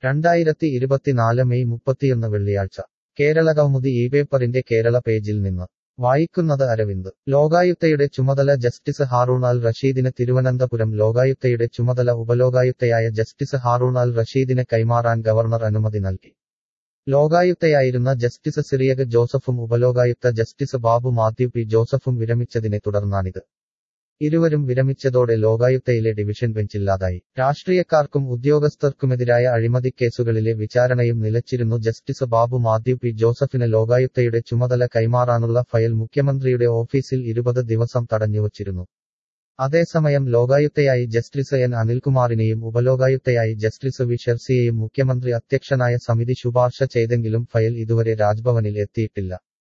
രണ്ടായിരത്തി ഇരുപത്തിനാല് മെയ് മുപ്പത്തിയൊന്ന് വെള്ളിയാഴ്ച കേരള കൗമുദി ഈ പേപ്പറിന്റെ കേരള പേജിൽ നിന്ന് വായിക്കുന്നത് അരവിന്ദ് ലോകായുക്തയുടെ ചുമതല ജസ്റ്റിസ് ഹാറൂൺ അൽ റഷീദിന് തിരുവനന്തപുരം ലോകായുക്തയുടെ ചുമതല ഉപലോകായുക്തയായ ജസ്റ്റിസ് ഹാറൂൺ അൽ റഷീദിന് കൈമാറാൻ ഗവർണർ അനുമതി നൽകി ലോകായുക്തയായിരുന്ന ജസ്റ്റിസ് സിറിയക് ജോസഫും ഉപലോകായുക്ത ജസ്റ്റിസ് ബാബു മാത്യു പി ജോസഫും വിരമിച്ചതിനെ തുടർന്നാണിത് ഇരുവരും വിരമിച്ചതോടെ ലോകായുക്തയിലെ ഡിവിഷൻ ബെഞ്ചില്ലാതായി രാഷ്ട്രീയക്കാർക്കും ഉദ്യോഗസ്ഥർക്കുമെതിരായ അഴിമതിക്കേസുകളിലെ വിചാരണയും നിലച്ചിരുന്നു ജസ്റ്റിസ് ബാബു മാത്യു പി ജോസഫിന് ലോകായുക്തയുടെ ചുമതല കൈമാറാനുള്ള ഫയൽ മുഖ്യമന്ത്രിയുടെ ഓഫീസിൽ ഇരുപത് ദിവസം തടഞ്ഞുവച്ചിരുന്നു അതേസമയം ലോകായുക്തയായി ജസ്റ്റിസ് എൻ അനിൽകുമാറിനെയും ഉപലോകായുക്തയായി ജസ്റ്റിസ് വി ഷെർസിയെയും മുഖ്യമന്ത്രി അധ്യക്ഷനായ സമിതി ശുപാർശ ചെയ്തെങ്കിലും ഫയൽ ഇതുവരെ രാജ്ഭവനിൽ എത്തിയിട്ടില്ല